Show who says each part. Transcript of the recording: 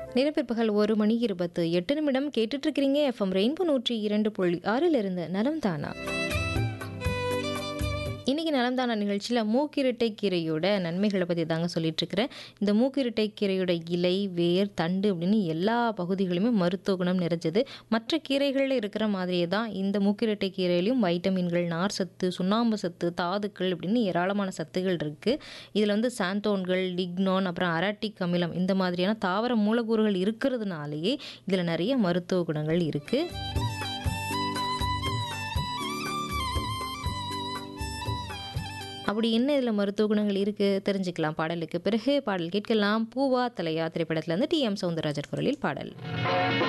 Speaker 1: நிலப்பிற்பகல் ஒரு மணி இருபத்து எட்டு நிமிடம் கேட்டுட்டு இருக்கிறீங்க எஃப்எம் ரெயின்போ நூற்றி இரண்டு புள்ளி ஆறிலிருந்து நலம் தானா இன்றைக்கி நலம்தான நிகழ்ச்சியில் மூக்கிரட்டை கீரையோட நன்மைகளை பற்றி தாங்க சொல்லிட்டு இருக்கிறேன் இந்த மூக்கிரட்டை கீரையோட இலை வேர் தண்டு அப்படின்னு எல்லா பகுதிகளுமே மருத்துவ குணம் நிறைஞ்சது மற்ற கீரைகளில் இருக்கிற மாதிரியே தான் இந்த மூக்கிரட்டை கீரையிலையும் வைட்டமின்கள் நார் சத்து சுண்ணாம்பு சத்து தாதுக்கள் அப்படின்னு ஏராளமான சத்துகள் இருக்குது இதில் வந்து சாந்தோன்கள் லிக்னான் அப்புறம் அராட்டிக் அமிலம் இந்த மாதிரியான தாவர மூலக்கூறுகள் இருக்கிறதுனாலேயே இதில் நிறைய மருத்துவ குணங்கள் இருக்குது அப்படி என்ன இதில் மருத்துவ குணங்கள் இருக்குது தெரிஞ்சுக்கலாம் பாடலுக்கு பிறகு பாடல் கேட்கலாம் பூவா தலையா திரைப்படத்துலேருந்து டி எம் சவுந்தரராஜர் குரலில் பாடல்